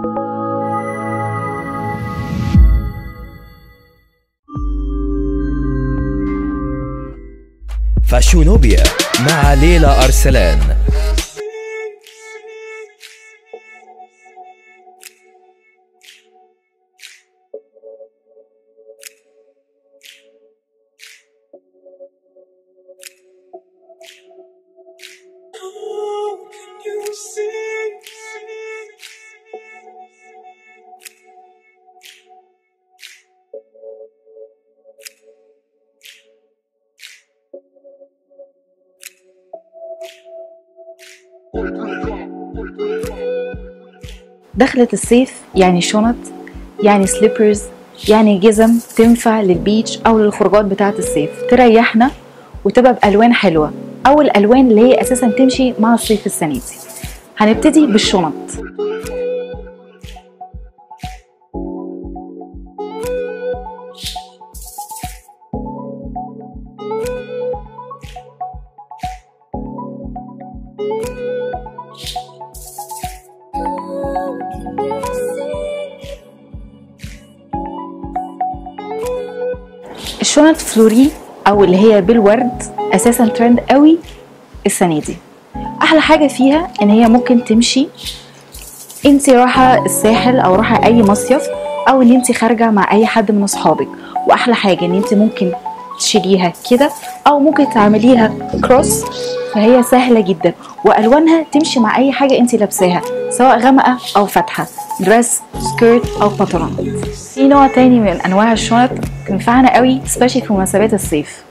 فاشونوبيا مع ليلى أرسلان How can you see? دخلت الصيف يعني شنط يعني سليبرز يعني جزم تنفع للبيتش او للخروجات بتاعه الصيف تريحنا وتبقى بالوان حلوه او الالوان اللي هي اساسا تمشي مع الصيف السنه دي هنبتدي بالشنط الشنط فلوري او اللي هي بالورد اساسا ترند قوي السنه دي احلى حاجه فيها ان هي ممكن تمشي انت رايحه الساحل او رايحه اي مصيف او ان انت خارجه مع اي حد من اصحابك واحلى حاجه ان انت ممكن تشيليها كده او ممكن تعمليها كروس فهي سهله جدا والوانها تمشي مع اي حاجه انت لابساها سواء غامقه او فاتحه دريس سكيرت او بنطلون في نوع تاني من انواع الشنط تنفعنا قوي سبيشال في مناسبات الصيف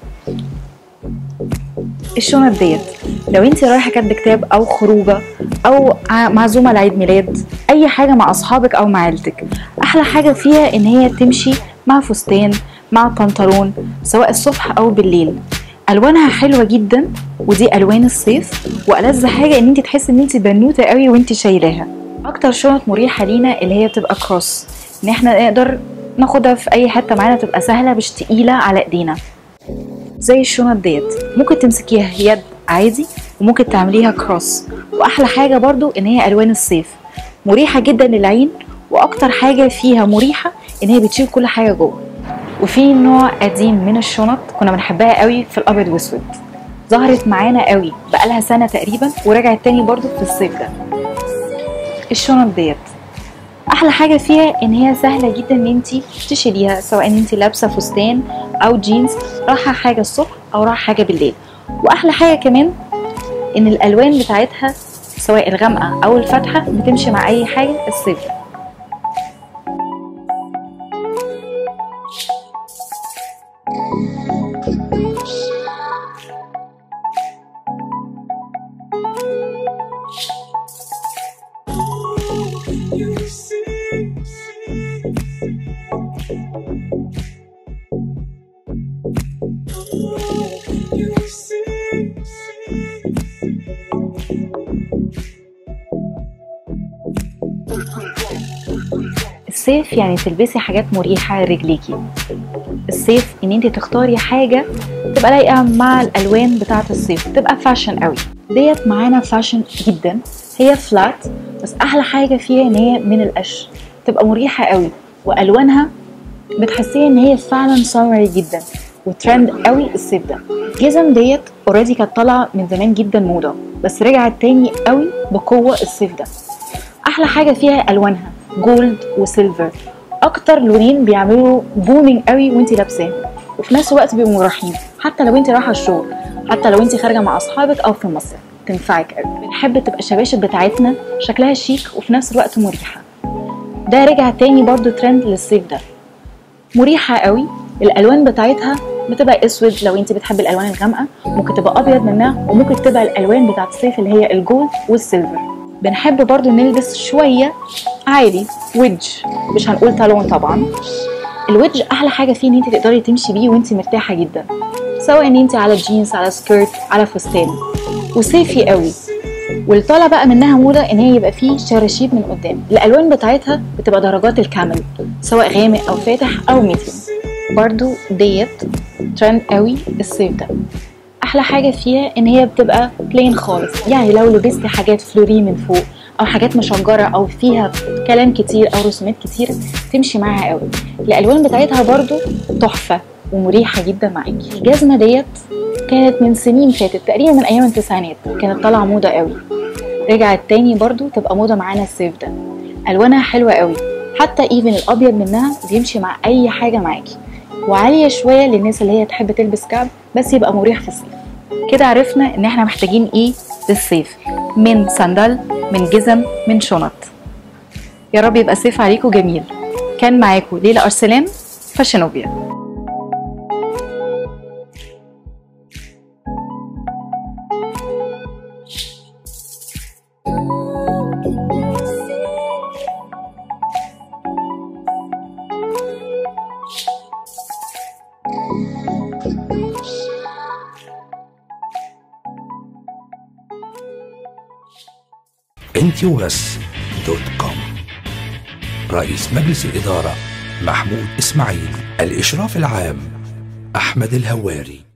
الشنط ديت لو انت رايحه كاتبه كتاب او خروجه او ع- معزومه لعيد ميلاد اي حاجه مع اصحابك او مع عيلتك احلى حاجه فيها ان هي تمشي مع فستان مع بنطلون سواء الصبح او بالليل الوانها حلوه جدا ودي الوان الصيف والذ حاجه ان انت تحسي ان انت بنوته قوي وانت شايلاها اكتر شنط مريحه لينا اللي هي بتبقى كروس ان احنا نقدر ناخدها في اي حته معانا تبقى سهله مش تقيله على ايدينا زي الشنط ديت ممكن تمسكيها يد عادي وممكن تعمليها كروس واحلى حاجه برضو ان هي الوان الصيف مريحه جدا للعين واكتر حاجه فيها مريحه ان هي بتشيل كل حاجه جوه وفي نوع قديم من الشنط كنا بنحبها قوي في الابيض واسود ظهرت معانا قوي بقالها سنه تقريبا ورجعت تاني برضو في الصيف ده الشنط ديت احلى حاجه فيها ان هي سهله جدا ان انت تشيليها سواء ان انت لابسه فستان او جينز رايحه حاجه الصبح او رايحه حاجه بالليل واحلى حاجه كمان ان الالوان بتاعتها سواء الغامقه او الفاتحه بتمشي مع اي حاجه الصيف ده You see? You see? الصيف يعني تلبسي حاجات مريحة لرجليكي الصيف ان انت تختاري حاجة تبقى لايقة مع الالوان بتاعة الصيف تبقى فاشن قوي ديت معانا فاشن جدا هي فلات بس احلى حاجة فيها ان هي من القش تبقى مريحة قوي والوانها بتحسيها ان هي فعلا سمري جدا وترند قوي الصيف ده الجزم ديت اوريدي كانت طالعه من زمان جدا موضه بس رجعت تاني قوي بقوه الصيف ده احلى حاجه فيها الوانها جولد وسيلفر اكتر لونين بيعملوا بومينج قوي وانت لابساهم وفي نفس الوقت بيبقوا مريحين حتى لو انت رايحه الشغل حتى لو انت خارجه مع اصحابك او في المصيف تنفعك قوي بنحب تبقى الشباشب بتاعتنا شكلها شيك وفي نفس الوقت مريحه ده رجع تاني برضو ترند للصيف ده مريحه قوي الالوان بتاعتها بتبقى اسود لو انت بتحبي الالوان الغامقه ممكن تبقى ابيض منها وممكن تبقى الالوان بتاعت الصيف اللي هي الجولد والسيلفر بنحب برضو نلبس شويه عالي ويدج مش هنقول تالون طبعا الويدج احلى حاجه فيه ان انت تقدري تمشي بيه وانت مرتاحه جدا سواء ان انت على جينز على سكيرت على فستان وصيفي قوي واللي طالع بقى منها موضه ان هي يبقى فيه شراشيب من قدام الالوان بتاعتها بتبقى درجات الكامل سواء غامق او فاتح او ميديوم برضو ديت ترند قوي الصيف ده احلى حاجه فيها ان هي بتبقى بلين خالص يعني لو لبستي حاجات فلوري من فوق او حاجات مشجره او فيها كلام كتير او رسومات كتير تمشي معاها قوي الالوان بتاعتها برضو تحفه ومريحه جدا معاكي الجزمه ديت كانت من سنين فاتت تقريبا من ايام التسعينات كانت طالعه موضه قوي رجعت تاني برضو تبقى موضه معانا الصيف ده الوانها حلوه قوي حتى ايفن الابيض منها بيمشي مع اي حاجه معاكي وعاليه شويه للناس اللي هي تحب تلبس كعب بس يبقى مريح في الصيف كده عرفنا ان احنا محتاجين ايه للصيف من صندل من جزم من شنط يا رب يبقى الصيف عليكم جميل كان معاكم ليلى ارسلان فاشينوبيا انت وبس دوت كوم رئيس مجلس الإدارة محمود إسماعيل الإشراف العام أحمد الهواري